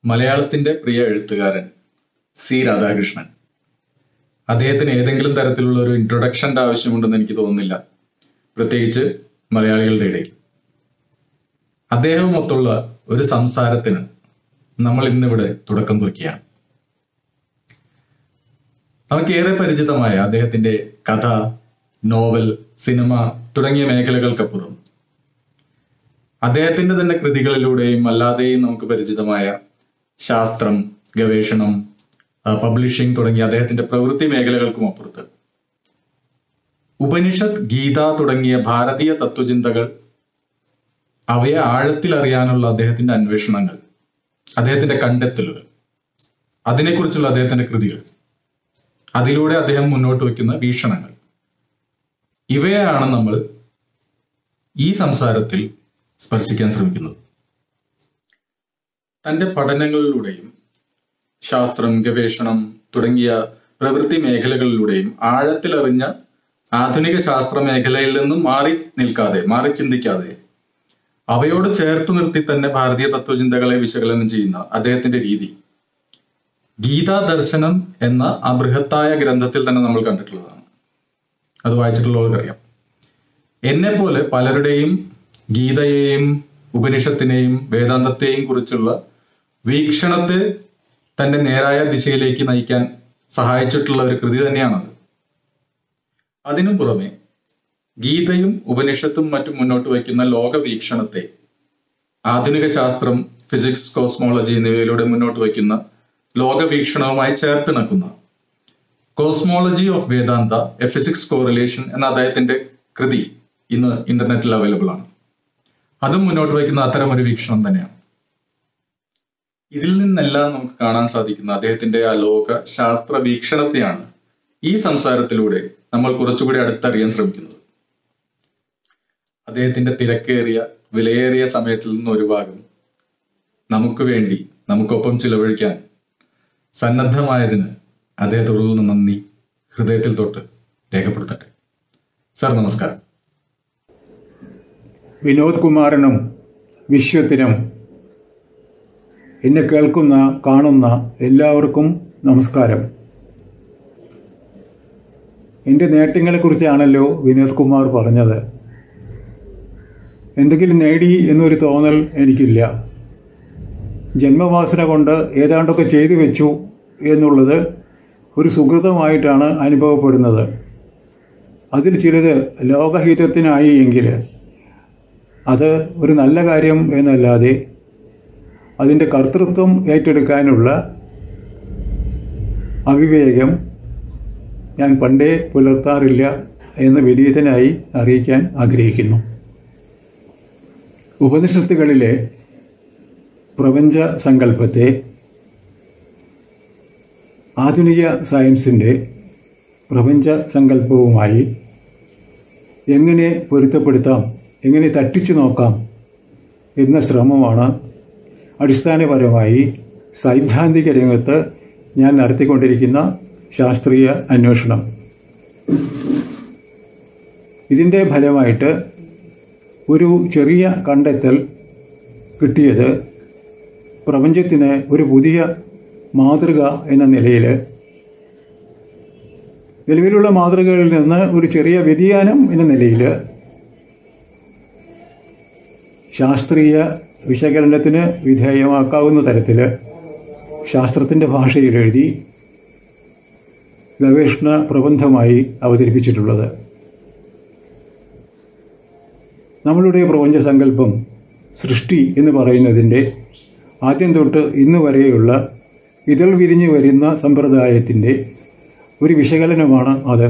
മലയാളത്തിന്റെ പ്രിയ എഴുത്തുകാരൻ സി രാധാകൃഷ്ണൻ അദ്ദേഹത്തിന് ഏതെങ്കിലും തരത്തിലുള്ള ഒരു ഇൻട്രൊഡക്ഷന്റെ ആവശ്യമുണ്ടെന്ന് എനിക്ക് തോന്നുന്നില്ല പ്രത്യേകിച്ച് മലയാളികളുടെ ഇടയിൽ അദ്ദേഹവുമൊത്തുള്ള ഒരു സംസാരത്തിന് നമ്മൾ ഇന്നിവിടെ തുടക്കം കുറിക്കുകയാണ് നമുക്ക് ഏറെ പരിചിതമായ അദ്ദേഹത്തിന്റെ കഥ നോവൽ സിനിമ തുടങ്ങിയ മേഖലകൾക്കപ്പുറം അദ്ദേഹത്തിന്റെ തന്നെ കൃതികളിലൂടെയും അല്ലാതെയും നമുക്ക് പരിചിതമായ ശാസ്ത്രം ഗവേഷണം പബ്ലിഷിംഗ് തുടങ്ങിയ അദ്ദേഹത്തിന്റെ പ്രവൃത്തി മേഖലകൾക്കും അപ്പുറത്ത് ഉപനിഷത്ത് ഗീത തുടങ്ങിയ ഭാരതീയ തത്വചിന്തകൾ അവയെ ആഴത്തിൽ അറിയാനുള്ള അദ്ദേഹത്തിന്റെ അന്വേഷണങ്ങൾ അദ്ദേഹത്തിന്റെ കണ്ടെത്തലുകൾ അതിനെക്കുറിച്ചുള്ള അദ്ദേഹത്തിന്റെ കൃതികൾ അതിലൂടെ അദ്ദേഹം മുന്നോട്ട് വയ്ക്കുന്ന വീക്ഷണങ്ങൾ ഇവയാണ് നമ്മൾ ഈ സംസാരത്തിൽ സ്പർശിക്കാൻ ശ്രമിക്കുന്നത് തന്റെ പഠനങ്ങളിലൂടെയും ശാസ്ത്രം ഗവേഷണം തുടങ്ങിയ പ്രവൃത്തി മേഖലകളിലൂടെയും ആഴത്തിലറിഞ്ഞ ആധുനിക ശാസ്ത്ര മേഖലയിൽ നിന്നും മാറി നിൽക്കാതെ മാറി ചിന്തിക്കാതെ അവയോട് ചേർത്ത് നിർത്തി തന്നെ ഭാരതീയ തത്വചിന്തകളെ വിശകലനം ചെയ്യുന്ന അദ്ദേഹത്തിന്റെ രീതി ഗീതാ ദർശനം എന്ന ആ ബൃഹത്തായ ഗ്രന്ഥത്തിൽ തന്നെ നമ്മൾ കണ്ടിട്ടുള്ളതാണ് അത് വായിച്ചിട്ടുള്ളവർക്കറിയാം എന്നെ പോലെ പലരുടെയും ഗീതയെയും ഉപനിഷത്തിനെയും വേദാന്തത്തെയും കുറിച്ചുള്ള വീക്ഷണത്തെ തന്റെ നേരായ ദിശയിലേക്ക് നയിക്കാൻ സഹായിച്ചിട്ടുള്ള ഒരു കൃതി തന്നെയാണത് അതിനും പുറമെ ഗീതയും ഉപനിഷത്തും മറ്റും മുന്നോട്ട് വയ്ക്കുന്ന ലോകവീക്ഷണത്തെ ആധുനിക ശാസ്ത്രം ഫിസിക്സ് കോസ്മോളജി എന്നിവയിലൂടെ മുന്നോട്ട് വയ്ക്കുന്ന ലോകവീക്ഷണവുമായി ചേർത്തിണക്കുന്ന cosmology of Vedanta a physics correlation എന്ന അദ്ദേഹത്തിന്റെ കൃതി ഇന്ന് ഇന്റർനെറ്റിൽ അവൈലബിൾ ആണ് അതും മുന്നോട്ട് വയ്ക്കുന്ന അത്തരം ഒരു വീക്ഷണം തന്നെയാണ് ഇതിൽ നിന്നെല്ലാം നമുക്ക് കാണാൻ സാധിക്കുന്ന അദ്ദേഹത്തിന്റെ ആ ലോക ശാസ്ത്ര വീക്ഷണത്തെയാണ് ഈ സംസാരത്തിലൂടെ നമ്മൾ കുറച്ചുകൂടി അടുത്തറിയാൻ ശ്രമിക്കുന്നത് അദ്ദേഹത്തിന്റെ തിരക്കേറിയ വിലയേറിയ സമയത്തിൽ നിന്ന് ഒരു ഭാഗം നമുക്ക് വേണ്ടി നമുക്കൊപ്പം ചിലവഴിക്കാൻ സന്നദ്ധമായതിന് അദ്ദേഹത്തോടുള്ള നന്ദി ഹൃദയത്തിൽ തൊട്ട് രേഖപ്പെടുത്തട്ടെ സാർ നമസ്കാരം വിനോദ് കുമാറിനും വിശ്വത്തിനും എന്നെ കേൾക്കുന്ന കാണുന്ന എല്ലാവർക്കും നമസ്കാരം എൻ്റെ നേട്ടങ്ങളെക്കുറിച്ചാണല്ലോ വിനോദ് കുമാർ പറഞ്ഞത് എന്തെങ്കിലും നേടി എന്നൊരു തോന്നൽ എനിക്കില്ല ജന്മവാസന കൊണ്ട് ഏതാണ്ടൊക്കെ ചെയ്തു വെച്ചു എന്നുള്ളത് ഒരു സുഹൃതമായിട്ടാണ് അനുഭവപ്പെടുന്നത് അതിൽ ചിലത് ലോകഹിതത്തിനായി എങ്കിൽ അത് ഒരു നല്ല കാര്യം എന്നല്ലാതെ അതിൻ്റെ കർത്തൃത്വം ഏറ്റെടുക്കാനുള്ള അവിവേകം ഞാൻ പണ്ടേ പുലർത്താറില്ല എന്ന് വിനീതനായി അറിയിക്കാൻ ആഗ്രഹിക്കുന്നു ഉപനിഷത്തുകളിലെ പ്രപഞ്ച സങ്കല്പത്തെ ആധുനിക സയൻസിൻ്റെ പ്രപഞ്ച സങ്കല്പവുമായി എങ്ങനെ പൊരുത്തപ്പെടുത്താം എങ്ങനെ തട്ടിച്ചു നോക്കാം എന്ന ശ്രമമാണ് അടിസ്ഥാനപരമായി സൈദ്ധാന്തിക രംഗത്ത് ഞാൻ നടത്തിക്കൊണ്ടിരിക്കുന്ന ശാസ്ത്രീയ അന്വേഷണം ഇതിൻ്റെ ഫലമായിട്ട് ഒരു ചെറിയ കണ്ടെത്തൽ കിട്ടിയത് പ്രപഞ്ചത്തിന് ഒരു പുതിയ മാതൃക എന്ന നിലയിൽ നിലവിലുള്ള മാതൃകകളിൽ നിന്ന് ഒരു ചെറിയ വ്യതിയാനം എന്ന നിലയിൽ ശാസ്ത്രീയ വിശകലനത്തിന് വിധേയമാക്കാവുന്ന തരത്തിൽ ശാസ്ത്രത്തിൻ്റെ ഭാഷയിൽ എഴുതി ഗവേഷണ പ്രബന്ധമായി അവതരിപ്പിച്ചിട്ടുള്ളത് നമ്മളുടെ പ്രപഞ്ച സങ്കല്പം സൃഷ്ടി എന്ന് പറയുന്നതിൻ്റെ ആദ്യം തൊട്ട് ഇന്ന് വരെയുള്ള ഇതൾ വിരിഞ്ഞു വരുന്ന സമ്പ്രദായത്തിൻ്റെ ഒരു വിശകലനമാണ് അത്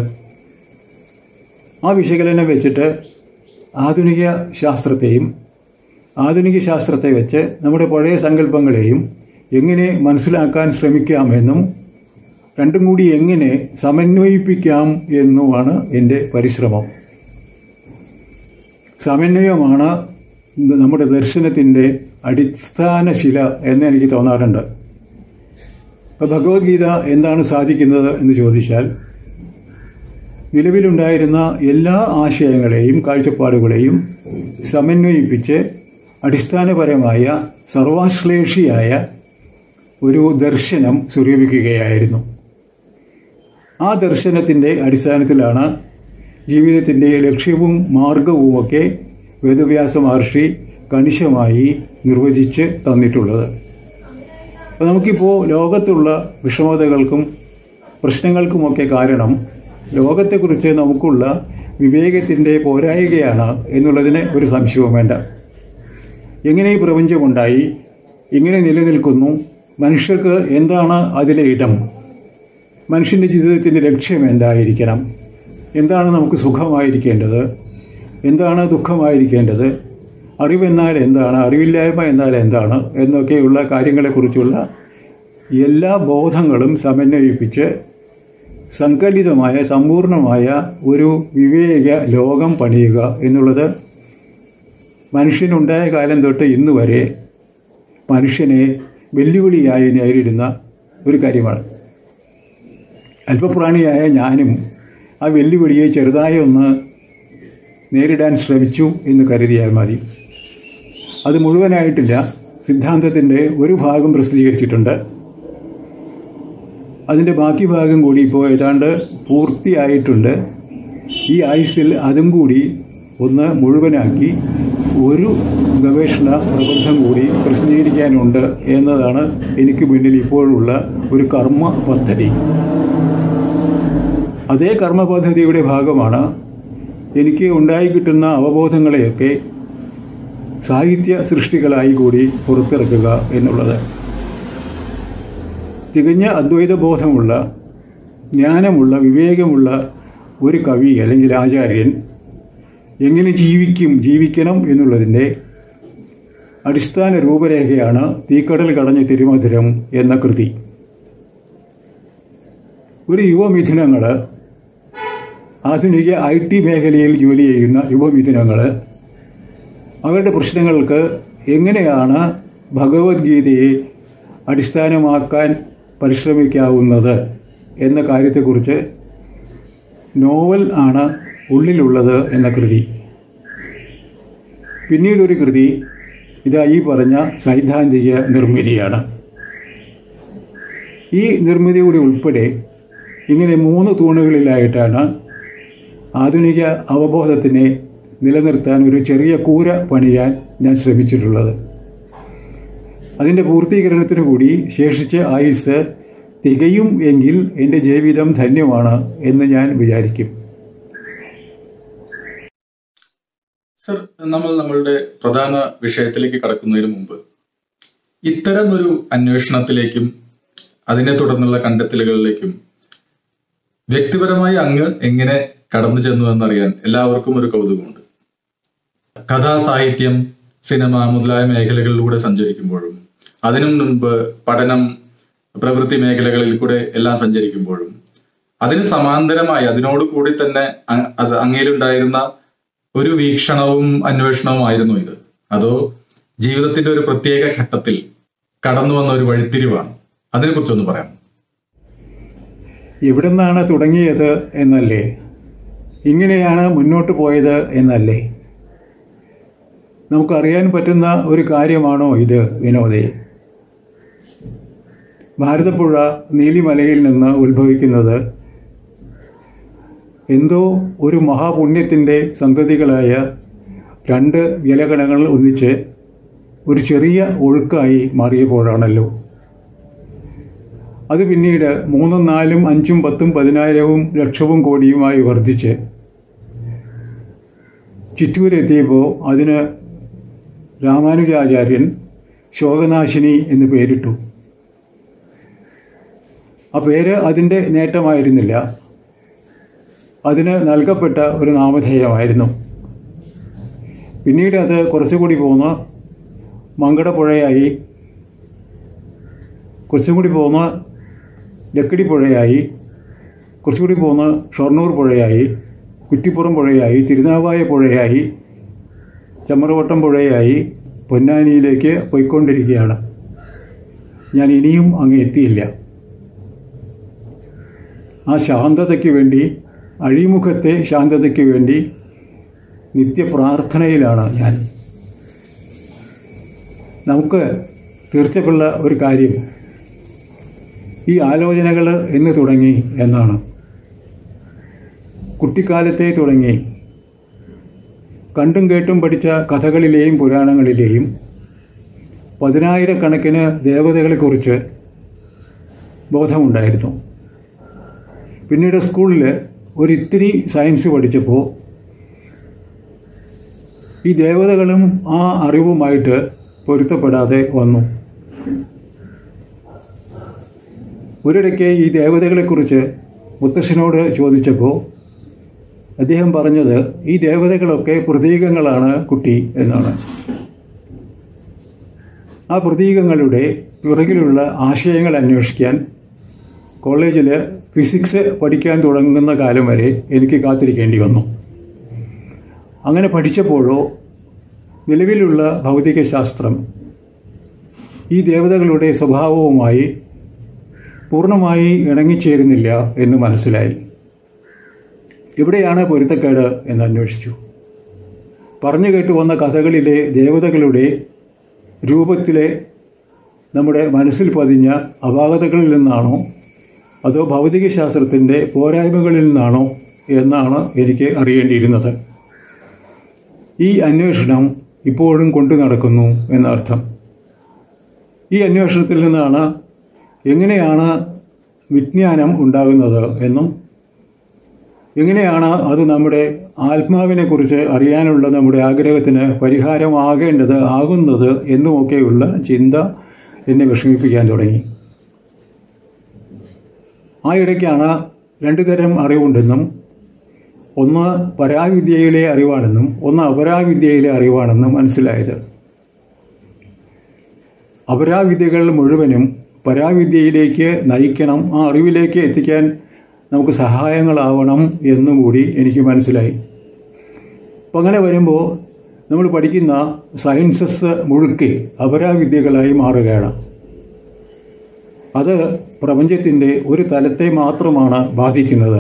ആ വിശകലനം വെച്ചിട്ട് ആധുനിക ശാസ്ത്രത്തെയും ആധുനിക ശാസ്ത്രത്തെ വെച്ച് നമ്മുടെ പഴയ സങ്കല്പങ്ങളെയും എങ്ങനെ മനസ്സിലാക്കാൻ ശ്രമിക്കാമെന്നും രണ്ടും കൂടി എങ്ങനെ സമന്വയിപ്പിക്കാം എന്നുമാണ് എൻ്റെ പരിശ്രമം സമന്വയമാണ് നമ്മുടെ ദർശനത്തിൻ്റെ അടിസ്ഥാന ശില എന്ന് എനിക്ക് തോന്നാറുണ്ട് അപ്പോൾ ഭഗവത്ഗീത എന്താണ് സാധിക്കുന്നത് എന്ന് ചോദിച്ചാൽ നിലവിലുണ്ടായിരുന്ന എല്ലാ ആശയങ്ങളെയും കാഴ്ചപ്പാടുകളെയും സമന്വയിപ്പിച്ച് അടിസ്ഥാനപരമായ സർവാശ്ലേഷിയായ ഒരു ദർശനം സ്വരൂപിക്കുകയായിരുന്നു ആ ദർശനത്തിൻ്റെ അടിസ്ഥാനത്തിലാണ് ജീവിതത്തിൻ്റെ ലക്ഷ്യവും മാർഗവുമൊക്കെ വേദവ്യാസ മഹർഷി കണിശമായി നിർവചിച്ച് തന്നിട്ടുള്ളത് അപ്പോൾ നമുക്കിപ്പോൾ ലോകത്തുള്ള വിഷമതകൾക്കും പ്രശ്നങ്ങൾക്കുമൊക്കെ കാരണം ലോകത്തെക്കുറിച്ച് നമുക്കുള്ള വിവേകത്തിൻ്റെ പോരായികയാണ് എന്നുള്ളതിന് ഒരു സംശയവും വേണ്ട എങ്ങനെ ഈ പ്രപഞ്ചമുണ്ടായി എങ്ങനെ നിലനിൽക്കുന്നു മനുഷ്യർക്ക് എന്താണ് അതിലെ ഇടം മനുഷ്യൻ്റെ ജീവിതത്തിൻ്റെ ലക്ഷ്യം എന്തായിരിക്കണം എന്താണ് നമുക്ക് സുഖമായിരിക്കേണ്ടത് എന്താണ് ദുഃഖമായിരിക്കേണ്ടത് അറിവെന്നാൽ എന്താണ് അറിവില്ലായ്മ എന്നാൽ എന്താണ് എന്നൊക്കെയുള്ള കാര്യങ്ങളെക്കുറിച്ചുള്ള എല്ലാ ബോധങ്ങളും സമന്വയിപ്പിച്ച് സങ്കലിതമായ സമ്പൂർണമായ ഒരു വിവേക ലോകം പണിയുക എന്നുള്ളത് മനുഷ്യനുണ്ടായ കാലം തൊട്ട് ഇന്ന് വരെ മനുഷ്യനെ വെല്ലുവിളിയായി നേരിടുന്ന ഒരു കാര്യമാണ് അല്പപ്രാണിയായ ഞാനും ആ വെല്ലുവിളിയെ ചെറുതായി ഒന്ന് നേരിടാൻ ശ്രമിച്ചു എന്ന് കരുതിയാൽ മതി അത് മുഴുവനായിട്ടില്ല സിദ്ധാന്തത്തിൻ്റെ ഒരു ഭാഗം പ്രസിദ്ധീകരിച്ചിട്ടുണ്ട് അതിൻ്റെ ബാക്കി ഭാഗം കൂടി ഇപ്പോൾ ഏതാണ്ട് പൂർത്തിയായിട്ടുണ്ട് ഈ ആയുസിൽ അതും കൂടി ഒന്ന് മുഴുവനാക്കി ഒരു ഗവേഷണ പ്രബന്ധം കൂടി പ്രസിദ്ധീകരിക്കാനുണ്ട് എന്നതാണ് എനിക്ക് മുന്നിൽ ഇപ്പോഴുള്ള ഒരു കർമ്മ പദ്ധതി അതേ കർമ്മ പദ്ധതിയുടെ ഭാഗമാണ് എനിക്ക് ഉണ്ടായി കിട്ടുന്ന അവബോധങ്ങളെയൊക്കെ സാഹിത്യ സൃഷ്ടികളായി കൂടി പുറത്തിറക്കുക എന്നുള്ളത് തികഞ്ഞ അദ്വൈത ബോധമുള്ള ജ്ഞാനമുള്ള വിവേകമുള്ള ഒരു കവി അല്ലെങ്കിൽ ആചാര്യൻ എങ്ങനെ ജീവിക്കും ജീവിക്കണം എന്നുള്ളതിൻ്റെ അടിസ്ഥാന രൂപരേഖയാണ് തീക്കടൽ കടഞ്ഞ തിരുമധുരം എന്ന കൃതി ഒരു യുവമിഥുനങ്ങൾ ആധുനിക ഐ ടി മേഖലയിൽ ജോലി ചെയ്യുന്ന യുവമിഥുനങ്ങൾ അവരുടെ പ്രശ്നങ്ങൾക്ക് എങ്ങനെയാണ് ഭഗവത്ഗീതയെ അടിസ്ഥാനമാക്കാൻ പരിശ്രമിക്കാവുന്നത് എന്ന കാര്യത്തെക്കുറിച്ച് നോവൽ ആണ് ഉള്ളിലുള്ളത് എന്ന കൃതി പിന്നീടൊരു കൃതി ഇതാ ഈ പറഞ്ഞ സൈദ്ധാന്തിക നിർമ്മിതിയാണ് ഈ നിർമ്മിതി കൂടി ഉൾപ്പെടെ ഇങ്ങനെ മൂന്ന് തൂണുകളിലായിട്ടാണ് ആധുനിക അവബോധത്തിനെ നിലനിർത്താൻ ഒരു ചെറിയ കൂര പണിയാൻ ഞാൻ ശ്രമിച്ചിട്ടുള്ളത് അതിൻ്റെ പൂർത്തീകരണത്തിന് കൂടി ശേഷിച്ച ആയുസ് തികയും എങ്കിൽ എൻ്റെ ജീവിതം ധന്യമാണ് എന്ന് ഞാൻ വിചാരിക്കും സർ നമ്മൾ നമ്മളുടെ പ്രധാന വിഷയത്തിലേക്ക് കടക്കുന്നതിന് മുമ്പ് ഇത്തരം ഒരു അന്വേഷണത്തിലേക്കും അതിനെ തുടർന്നുള്ള കണ്ടെത്തലുകളിലേക്കും വ്യക്തിപരമായി അങ്ങ് എങ്ങനെ കടന്നു ചെന്നു എന്നറിയാൻ എല്ലാവർക്കും ഒരു കൗതുകമുണ്ട് കഥാസാഹിത്യം സിനിമ മുതലായ മേഖലകളിലൂടെ സഞ്ചരിക്കുമ്പോഴും അതിനു മുൻപ് പഠനം പ്രവൃത്തി മേഖലകളിൽ കൂടെ എല്ലാം സഞ്ചരിക്കുമ്പോഴും അതിന് സമാന്തരമായി അതിനോട് കൂടി തന്നെ അ- അത് അങ്ങയിലുണ്ടായിരുന്ന ഒരു വീക്ഷണവും അന്വേഷണവുമായിരുന്നു ഇത് അതോ ജീവിതത്തിന്റെ ഒരു പ്രത്യേക ഘട്ടത്തിൽ കടന്നു വന്ന ഒരു വഴിത്തിരിവാണ് അതിനെക്കുറിച്ചൊന്ന് പറയാം എവിടെ നിന്നാണ് തുടങ്ങിയത് എന്നല്ലേ ഇങ്ങനെയാണ് മുന്നോട്ട് പോയത് എന്നല്ലേ നമുക്കറിയാൻ പറ്റുന്ന ഒരു കാര്യമാണോ ഇത് വിനോദേ ഭാരതപ്പുഴ നീലിമലയിൽ നിന്ന് ഉത്ഭവിക്കുന്നത് എന്തോ ഒരു മഹാപുണ്യത്തിൻ്റെ സന്തതികളായ രണ്ട് ജലഗണങ്ങൾ ഒന്നിച്ച് ഒരു ചെറിയ ഒഴുക്കായി മാറിയപ്പോഴാണല്ലോ അത് പിന്നീട് മൂന്നും നാലും അഞ്ചും പത്തും പതിനായിരവും ലക്ഷവും കോടിയുമായി വർദ്ധിച്ച് ചിറ്റൂരെത്തിയപ്പോൾ അതിന് രാമാനുജാചാര്യൻ ശോകനാശിനി എന്ന് പേരിട്ടു ആ പേര് അതിൻ്റെ നേട്ടമായിരുന്നില്ല അതിന് നൽകപ്പെട്ട ഒരു നാമധേയമായിരുന്നു പിന്നീട് അത് കുറച്ചുകൂടി പോന്ന് മങ്കടപ്പുഴയായി കുറച്ചും കൂടി പോന്ന് ലക്കിടി പുഴയായി കുറച്ചുകൂടി പോന്ന് ഷൊർണൂർ പുഴയായി കുറ്റിപ്പുറം പുഴയായി തിരുനാവായ പുഴയായി ചമ്മറവട്ടം പുഴയായി പൊന്നാനിയിലേക്ക് പോയിക്കൊണ്ടിരിക്കുകയാണ് ഞാൻ ഇനിയും അങ്ങ് എത്തിയില്ല ആ ശാന്തതയ്ക്ക് വേണ്ടി അഴിമുഖത്തെ ശാന്തതയ്ക്ക് വേണ്ടി നിത്യപ്രാർത്ഥനയിലാണ് ഞാൻ നമുക്ക് തീർച്ചയുള്ള ഒരു കാര്യം ഈ ആലോചനകൾ എന്ന് തുടങ്ങി എന്നാണ് കുട്ടിക്കാലത്തെ തുടങ്ങി കണ്ടും കേട്ടും പഠിച്ച കഥകളിലെയും പുരാണങ്ങളിലെയും പതിനായിരക്കണക്കിന് ദേവതകളെക്കുറിച്ച് ബോധമുണ്ടായിരുന്നു പിന്നീട് സ്കൂളിൽ ഒരിത്തിരി സയൻസ് പഠിച്ചപ്പോൾ ഈ ദേവതകളും ആ അറിവുമായിട്ട് പൊരുത്തപ്പെടാതെ വന്നു ഒരിടയ്ക്ക് ഈ ദേവതകളെക്കുറിച്ച് മുത്തശ്ശനോട് ചോദിച്ചപ്പോൾ അദ്ദേഹം പറഞ്ഞത് ഈ ദേവതകളൊക്കെ പ്രതീകങ്ങളാണ് കുട്ടി എന്നാണ് ആ പ്രതീകങ്ങളുടെ പിറകിലുള്ള ആശയങ്ങൾ അന്വേഷിക്കാൻ കോളേജിൽ ഫിസിക്സ് പഠിക്കാൻ തുടങ്ങുന്ന കാലം വരെ എനിക്ക് കാത്തിരിക്കേണ്ടി വന്നു അങ്ങനെ പഠിച്ചപ്പോഴോ നിലവിലുള്ള ഭൗതികശാസ്ത്രം ഈ ദേവതകളുടെ സ്വഭാവവുമായി പൂർണ്ണമായി ഇണങ്ങിച്ചേരുന്നില്ല എന്ന് മനസ്സിലായി എവിടെയാണ് പൊരുത്തക്കേട് എന്ന് അന്വേഷിച്ചു പറഞ്ഞു കേട്ടു വന്ന കഥകളിലെ ദേവതകളുടെ രൂപത്തിലെ നമ്മുടെ മനസ്സിൽ പതിഞ്ഞ അപാകതകളിൽ നിന്നാണോ അതോ ഭൗതികശാസ്ത്രത്തിൻ്റെ പോരായ്മകളിൽ നിന്നാണോ എന്നാണ് എനിക്ക് അറിയേണ്ടിയിരുന്നത് ഈ അന്വേഷണം ഇപ്പോഴും കൊണ്ടു നടക്കുന്നു എന്നർത്ഥം ഈ അന്വേഷണത്തിൽ നിന്നാണ് എങ്ങനെയാണ് വിജ്ഞാനം ഉണ്ടാകുന്നത് എന്നും എങ്ങനെയാണ് അത് നമ്മുടെ ആത്മാവിനെക്കുറിച്ച് അറിയാനുള്ള നമ്മുടെ ആഗ്രഹത്തിന് പരിഹാരമാകേണ്ടത് ആകുന്നത് എന്നുമൊക്കെയുള്ള ചിന്ത എന്നെ വിഷമിപ്പിക്കാൻ തുടങ്ങി ആ ഇടയ്ക്കാണ് രണ്ടു തരം അറിവുണ്ടെന്നും ഒന്ന് പരാവിദ്യയിലെ അറിവാണെന്നും ഒന്ന് അപരാവിദ്യയിലെ അറിവാണെന്നും മനസ്സിലായത് അപരാവിദ്യകൾ മുഴുവനും പരാവിദ്യയിലേക്ക് നയിക്കണം ആ അറിവിലേക്ക് എത്തിക്കാൻ നമുക്ക് സഹായങ്ങളാവണം എന്നും കൂടി എനിക്ക് മനസ്സിലായി അപ്പം അങ്ങനെ വരുമ്പോൾ നമ്മൾ പഠിക്കുന്ന സയൻസസ് മുഴുക്കെ അപരാവിദ്യകളായി മാറുകയാണ് അത് പ്രപഞ്ചത്തിൻ്റെ ഒരു തലത്തെ മാത്രമാണ് ബാധിക്കുന്നത്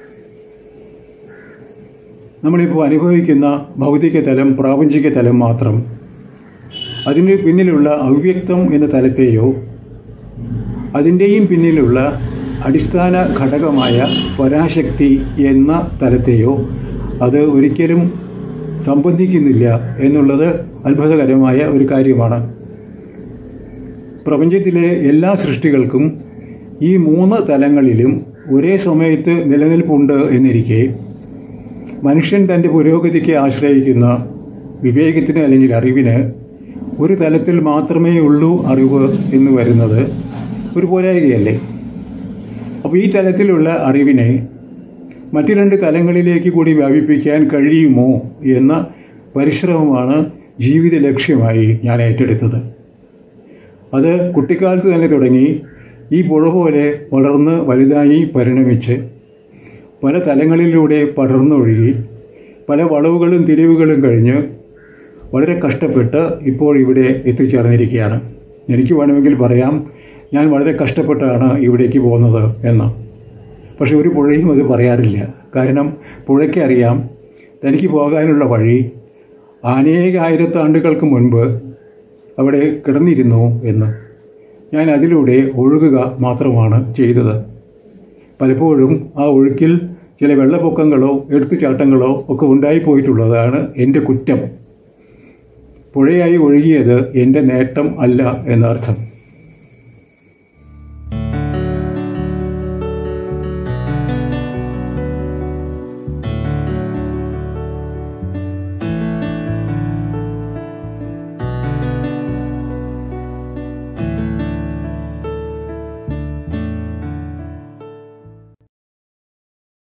നമ്മളിപ്പോൾ അനുഭവിക്കുന്ന ഭൗതിക തലം പ്രാപഞ്ചിക തലം മാത്രം അതിന് പിന്നിലുള്ള അവ്യക്തം എന്ന തലത്തെയോ അതിൻ്റെയും പിന്നിലുള്ള അടിസ്ഥാന ഘടകമായ പരാശക്തി എന്ന തലത്തെയോ അത് ഒരിക്കലും സംബന്ധിക്കുന്നില്ല എന്നുള്ളത് അത്ഭുതകരമായ ഒരു കാര്യമാണ് പ്രപഞ്ചത്തിലെ എല്ലാ സൃഷ്ടികൾക്കും ഈ മൂന്ന് തലങ്ങളിലും ഒരേ സമയത്ത് നിലനിൽപ്പുണ്ട് എന്നിരിക്കെ മനുഷ്യൻ തൻ്റെ പുരോഗതിക്ക് ആശ്രയിക്കുന്ന വിവേകത്തിന് അല്ലെങ്കിൽ അറിവിന് ഒരു തലത്തിൽ മാത്രമേ ഉള്ളൂ അറിവ് എന്ന് വരുന്നത് ഒരു പോരായികയല്ലേ അപ്പോൾ ഈ തലത്തിലുള്ള അറിവിനെ മറ്റു രണ്ട് തലങ്ങളിലേക്ക് കൂടി വ്യാപിപ്പിക്കാൻ കഴിയുമോ എന്ന പരിശ്രമമാണ് ജീവിത ലക്ഷ്യമായി ഞാൻ ഏറ്റെടുത്തത് അത് കുട്ടിക്കാലത്ത് തന്നെ തുടങ്ങി ഈ പുഴ പോലെ വളർന്ന് വലുതായി പരിണമിച്ച് പല തലങ്ങളിലൂടെ പടർന്നൊഴുകി പല വളവുകളും തിരിവുകളും കഴിഞ്ഞ് വളരെ കഷ്ടപ്പെട്ട് ഇപ്പോൾ ഇവിടെ എത്തിച്ചേർന്നിരിക്കുകയാണ് എനിക്ക് വേണമെങ്കിൽ പറയാം ഞാൻ വളരെ കഷ്ടപ്പെട്ടാണ് ഇവിടേക്ക് പോകുന്നത് എന്ന് പക്ഷെ ഒരു പുഴയും അത് പറയാറില്ല കാരണം പുഴയ്ക്ക് അറിയാം തനിക്ക് പോകാനുള്ള വഴി അനേകായിരത്താണ്ടുകൾക്ക് മുൻപ് അവിടെ കിടന്നിരുന്നു എന്ന് ഞാൻ അതിലൂടെ ഒഴുകുക മാത്രമാണ് ചെയ്തത് പലപ്പോഴും ആ ഒഴുക്കിൽ ചില വെള്ളപ്പൊക്കങ്ങളോ എടുത്തുചാട്ടങ്ങളോ ഒക്കെ ഉണ്ടായിപ്പോയിട്ടുള്ളതാണ് എൻ്റെ കുറ്റം പുഴയായി ഒഴുകിയത് എൻ്റെ നേട്ടം അല്ല എന്നർത്ഥം